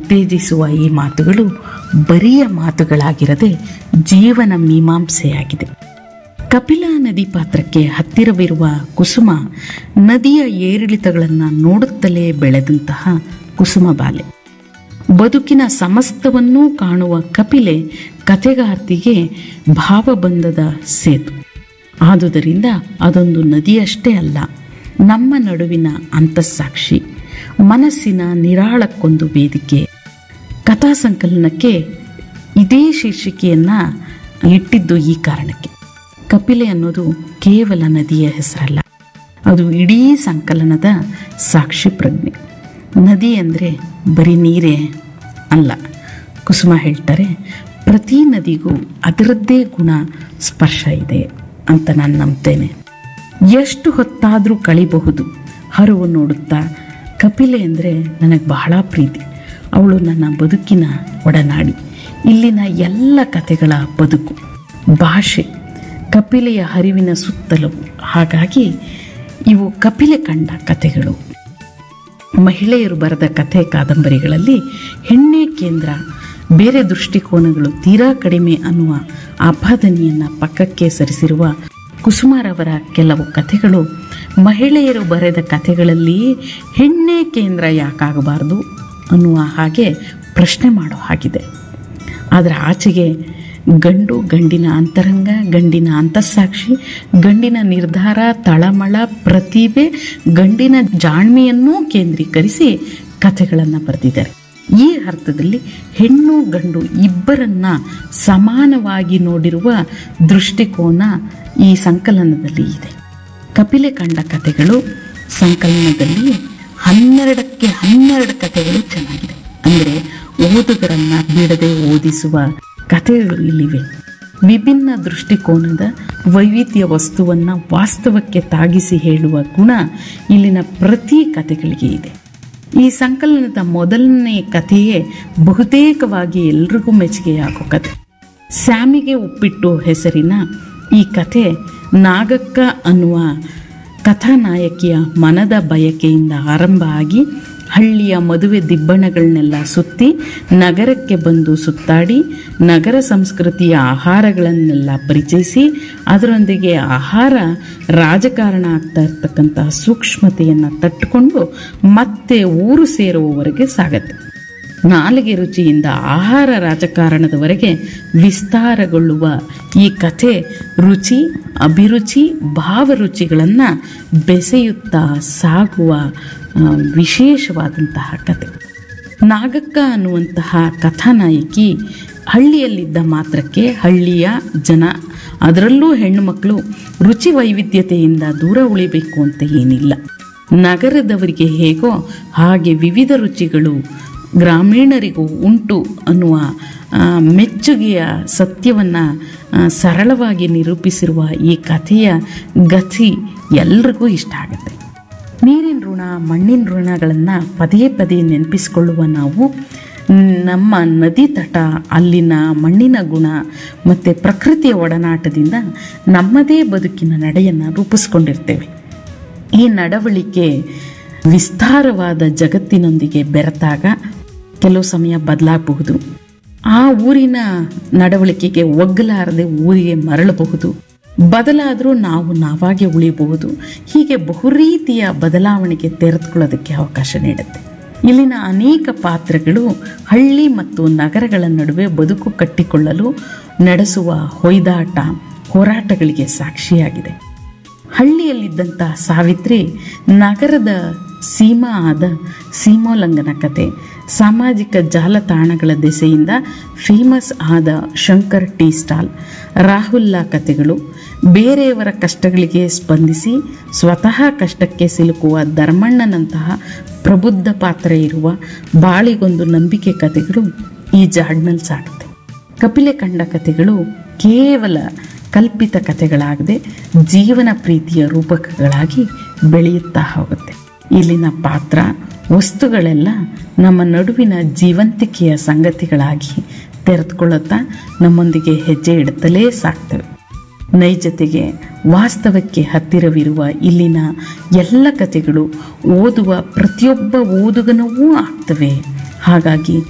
ಉತ್ತೇಜಿಸುವ ಈ ಮಾತುಗಳು ಬರಿಯ ಮಾತುಗಳಾಗಿರದೆ ಜೀವನ ಮೀಮಾಂಸೆಯಾಗಿದೆ ಕಪಿಲಾ ನದಿ ಪಾತ್ರಕ್ಕೆ ಹತ್ತಿರವಿರುವ ಕುಸುಮ ನದಿಯ ಏರಿಳಿತಗಳನ್ನು ನೋಡುತ್ತಲೇ ಬೆಳೆದಂತಹ ಕುಸುಮ ಬಾಲೆ ಬದುಕಿನ ಸಮಸ್ತವನ್ನೂ ಕಾಣುವ ಕಪಿಲೆ ಕತೆಗಾರ್ತಿಗೆ ಭಾವಬಂಧದ ಸೇತು ಆದುದರಿಂದ ಅದೊಂದು ನದಿಯಷ್ಟೇ ಅಲ್ಲ ನಮ್ಮ ನಡುವಿನ ಅಂತಸ್ಸಾಕ್ಷಿ ಮನಸ್ಸಿನ ನಿರಾಳಕ್ಕೊಂದು ವೇದಿಕೆ ಕಥಾ ಸಂಕಲನಕ್ಕೆ ಇದೇ ಶೀರ್ಷಿಕೆಯನ್ನು ಇಟ್ಟಿದ್ದು ಈ ಕಾರಣಕ್ಕೆ ಕಪಿಲೆ ಅನ್ನೋದು ಕೇವಲ ನದಿಯ ಹೆಸರಲ್ಲ ಅದು ಇಡೀ ಸಂಕಲನದ ಸಾಕ್ಷಿ ಪ್ರಜ್ಞೆ ನದಿ ಅಂದರೆ ಬರೀ ನೀರೇ ಅಲ್ಲ ಕುಸುಮ ಹೇಳ್ತಾರೆ ಪ್ರತಿ ನದಿಗೂ ಅದರದ್ದೇ ಗುಣ ಸ್ಪರ್ಶ ಇದೆ ಅಂತ ನಾನು ನಂಬ್ತೇನೆ ಎಷ್ಟು ಹೊತ್ತಾದರೂ ಕಳಿಬಹುದು ಹರಿವು ನೋಡುತ್ತಾ ಕಪಿಲೆ ಅಂದರೆ ನನಗೆ ಬಹಳ ಪ್ರೀತಿ ಅವಳು ನನ್ನ ಬದುಕಿನ ಒಡನಾಡಿ ಇಲ್ಲಿನ ಎಲ್ಲ ಕತೆಗಳ ಬದುಕು ಭಾಷೆ ಕಪಿಲೆಯ ಹರಿವಿನ ಸುತ್ತಲವು ಹಾಗಾಗಿ ಇವು ಕಪಿಲೆ ಕಂಡ ಕತೆಗಳು ಮಹಿಳೆಯರು ಬರೆದ ಕಥೆ ಕಾದಂಬರಿಗಳಲ್ಲಿ ಹೆಣ್ಣೆ ಕೇಂದ್ರ ಬೇರೆ ದೃಷ್ಟಿಕೋನಗಳು ತೀರಾ ಕಡಿಮೆ ಅನ್ನುವ ಆಪಾದನೆಯನ್ನು ಪಕ್ಕಕ್ಕೆ ಸರಿಸಿರುವ ಕುಸುಮಾರವರ ಕೆಲವು ಕಥೆಗಳು ಮಹಿಳೆಯರು ಬರೆದ ಕಥೆಗಳಲ್ಲಿ ಹೆಣ್ಣೆ ಕೇಂದ್ರ ಯಾಕಾಗಬಾರ್ದು ಅನ್ನುವ ಹಾಗೆ ಪ್ರಶ್ನೆ ಮಾಡೋ ಹಾಗಿದೆ ಅದರ ಆಚೆಗೆ ಗಂಡು ಗಂಡಿನ ಅಂತರಂಗ ಗಂಡಿನ ಅಂತಸ್ಸಾಕ್ಷಿ ಗಂಡಿನ ನಿರ್ಧಾರ ತಳಮಳ ಪ್ರತಿಭೆ ಗಂಡಿನ ಜಾಣ್ಮೆಯನ್ನೂ ಕೇಂದ್ರೀಕರಿಸಿ ಕಥೆಗಳನ್ನು ಬರೆದಿದ್ದಾರೆ ಈ ಅರ್ಥದಲ್ಲಿ ಹೆಣ್ಣು ಗಂಡು ಇಬ್ಬರನ್ನ ಸಮಾನವಾಗಿ ನೋಡಿರುವ ದೃಷ್ಟಿಕೋನ ಈ ಸಂಕಲನದಲ್ಲಿ ಇದೆ ಕಪಿಲೆ ಕಂಡ ಕಥೆಗಳು ಸಂಕಲನದಲ್ಲಿ ಹನ್ನೆರಡಕ್ಕೆ ಹನ್ನೆರಡು ಕಥೆಗಳು ಚೆನ್ನಾಗಿದೆ ಅಂದರೆ ಓದುಗರನ್ನ ಬಿಡದೆ ಓದಿಸುವ ಕಥೆಗಳು ಇಲ್ಲಿವೆ ವಿಭಿನ್ನ ದೃಷ್ಟಿಕೋನದ ವೈವಿಧ್ಯ ವಸ್ತುವನ್ನು ವಾಸ್ತವಕ್ಕೆ ತಾಗಿಸಿ ಹೇಳುವ ಗುಣ ಇಲ್ಲಿನ ಪ್ರತಿ ಕಥೆಗಳಿಗೆ ಇದೆ ಈ ಸಂಕಲನದ ಮೊದಲನೇ ಕಥೆಯೇ ಬಹುತೇಕವಾಗಿ ಎಲ್ರಿಗೂ ಮೆಚ್ಚುಗೆಯಾಗೋ ಕಥೆ ಸ್ಯಾಮಿಗೆ ಉಪ್ಪಿಟ್ಟು ಹೆಸರಿನ ಈ ಕಥೆ ನಾಗಕ್ಕ ಅನ್ನುವ ಕಥಾನಾಯಕಿಯ ಮನದ ಬಯಕೆಯಿಂದ ಆರಂಭ ಆಗಿ ಹಳ್ಳಿಯ ಮದುವೆ ದಿಬ್ಬಣಗಳನ್ನೆಲ್ಲ ಸುತ್ತಿ ನಗರಕ್ಕೆ ಬಂದು ಸುತ್ತಾಡಿ ನಗರ ಸಂಸ್ಕೃತಿಯ ಆಹಾರಗಳನ್ನೆಲ್ಲ ಪರಿಚಯಿಸಿ ಅದರೊಂದಿಗೆ ಆಹಾರ ರಾಜಕಾರಣ ಆಗ್ತಾ ಇರ್ತಕ್ಕಂತಹ ಸೂಕ್ಷ್ಮತೆಯನ್ನು ತಟ್ಟುಕೊಂಡು ಮತ್ತೆ ಊರು ಸೇರುವವರೆಗೆ ಸಾಗತ್ತೆ ನಾಲಿಗೆ ರುಚಿಯಿಂದ ಆಹಾರ ರಾಜಕಾರಣದವರೆಗೆ ವಿಸ್ತಾರಗೊಳ್ಳುವ ಈ ಕಥೆ ರುಚಿ ಅಭಿರುಚಿ ಭಾವರುಚಿಗಳನ್ನು ಬೆಸೆಯುತ್ತಾ ಸಾಗುವ ಆ, ವಿಶೇಷವಾದಂತಹ ಕತೆ ನಾಗಕ್ಕ ಅನ್ನುವಂತಹ ಕಥಾನಾಯಕಿ ಹಳ್ಳಿಯಲ್ಲಿದ್ದ ಮಾತ್ರಕ್ಕೆ ಹಳ್ಳಿಯ ಜನ ಅದರಲ್ಲೂ ಹೆಣ್ಣು ಮಕ್ಕಳು ರುಚಿ ವೈವಿಧ್ಯತೆಯಿಂದ ದೂರ ಉಳಿಬೇಕು ಅಂತ ಏನಿಲ್ಲ ನಗರದವರಿಗೆ ಹೇಗೋ ಹಾಗೆ ವಿವಿಧ ರುಚಿಗಳು ಗ್ರಾಮೀಣರಿಗೂ ಉಂಟು ಅನ್ನುವ ಆ, ಮೆಚ್ಚುಗೆಯ ಸತ್ಯವನ್ನು ಸರಳವಾಗಿ ನಿರೂಪಿಸಿರುವ ಈ ಕಥೆಯ ಗತಿ ಎಲ್ರಿಗೂ ಇಷ್ಟ ಆಗುತ್ತೆ ನೀರಿನ ಋಣ ಮಣ್ಣಿನ ಋಣಗಳನ್ನು ಪದೇ ಪದೇ ನೆನಪಿಸಿಕೊಳ್ಳುವ ನಾವು ನಮ್ಮ ನದಿ ತಟ ಅಲ್ಲಿನ ಮಣ್ಣಿನ ಗುಣ ಮತ್ತು ಪ್ರಕೃತಿಯ ಒಡನಾಟದಿಂದ ನಮ್ಮದೇ ಬದುಕಿನ ನಡೆಯನ್ನು ರೂಪಿಸ್ಕೊಂಡಿರ್ತೇವೆ ಈ ನಡವಳಿಕೆ ವಿಸ್ತಾರವಾದ ಜಗತ್ತಿನೊಂದಿಗೆ ಬೆರೆತಾಗ ಕೆಲವು ಸಮಯ ಬದಲಾಗಬಹುದು ಆ ಊರಿನ ನಡವಳಿಕೆಗೆ ಒಗ್ಗಲಾರದೆ ಊರಿಗೆ ಮರಳಬಹುದು ಬದಲಾದರೂ ನಾವು ನಾವಾಗೆ ಉಳಿಬಹುದು ಹೀಗೆ ಬಹುರೀತಿಯ ಬದಲಾವಣೆಗೆ ತೆರೆದುಕೊಳ್ಳೋದಕ್ಕೆ ಅವಕಾಶ ನೀಡುತ್ತೆ ಇಲ್ಲಿನ ಅನೇಕ ಪಾತ್ರಗಳು ಹಳ್ಳಿ ಮತ್ತು ನಗರಗಳ ನಡುವೆ ಬದುಕು ಕಟ್ಟಿಕೊಳ್ಳಲು ನಡೆಸುವ ಹೊಯ್ದಾಟ ಹೋರಾಟಗಳಿಗೆ ಸಾಕ್ಷಿಯಾಗಿದೆ ಹಳ್ಳಿಯಲ್ಲಿದ್ದಂಥ ಸಾವಿತ್ರಿ ನಗರದ ಸೀಮಾ ಆದ ಸೀಮೋಲ್ಲಂಘನ ಕತೆ ಸಾಮಾಜಿಕ ಜಾಲತಾಣಗಳ ದೆಸೆಯಿಂದ ಫೇಮಸ್ ಆದ ಶಂಕರ್ ಟೀ ಸ್ಟಾಲ್ ರಾಹುಲ್ಲಾ ಕತೆಗಳು ಬೇರೆಯವರ ಕಷ್ಟಗಳಿಗೆ ಸ್ಪಂದಿಸಿ ಸ್ವತಃ ಕಷ್ಟಕ್ಕೆ ಸಿಲುಕುವ ಧರ್ಮಣ್ಣನಂತಹ ಪ್ರಬುದ್ಧ ಪಾತ್ರ ಇರುವ ಬಾಳಿಗೊಂದು ನಂಬಿಕೆ ಕತೆಗಳು ಈ ಜಾಡ್ನಲ್ಲಿ ಸಾಗುತ್ತೆ ಕಪಿಲೆ ಕಂಡ ಕಥೆಗಳು ಕೇವಲ ಕಲ್ಪಿತ ಕಥೆಗಳಾಗದೆ ಜೀವನ ಪ್ರೀತಿಯ ರೂಪಕಗಳಾಗಿ ಬೆಳೆಯುತ್ತಾ ಹೋಗುತ್ತೆ ಇಲ್ಲಿನ ಪಾತ್ರ ವಸ್ತುಗಳೆಲ್ಲ ನಮ್ಮ ನಡುವಿನ ಜೀವಂತಿಕೆಯ ಸಂಗತಿಗಳಾಗಿ ತೆರೆದುಕೊಳ್ಳುತ್ತಾ ನಮ್ಮೊಂದಿಗೆ ಹೆಜ್ಜೆ ಇಡುತ್ತಲೇ ಸಾಕ್ತವೆ ನೈಜತೆಗೆ ವಾಸ್ತವಕ್ಕೆ ಹತ್ತಿರವಿರುವ ಇಲ್ಲಿನ ಎಲ್ಲ ಕಥೆಗಳು ಓದುವ ಪ್ರತಿಯೊಬ್ಬ ಓದುಗನವೂ ಆಗ್ತವೆ ಹಾಗಾಗಿ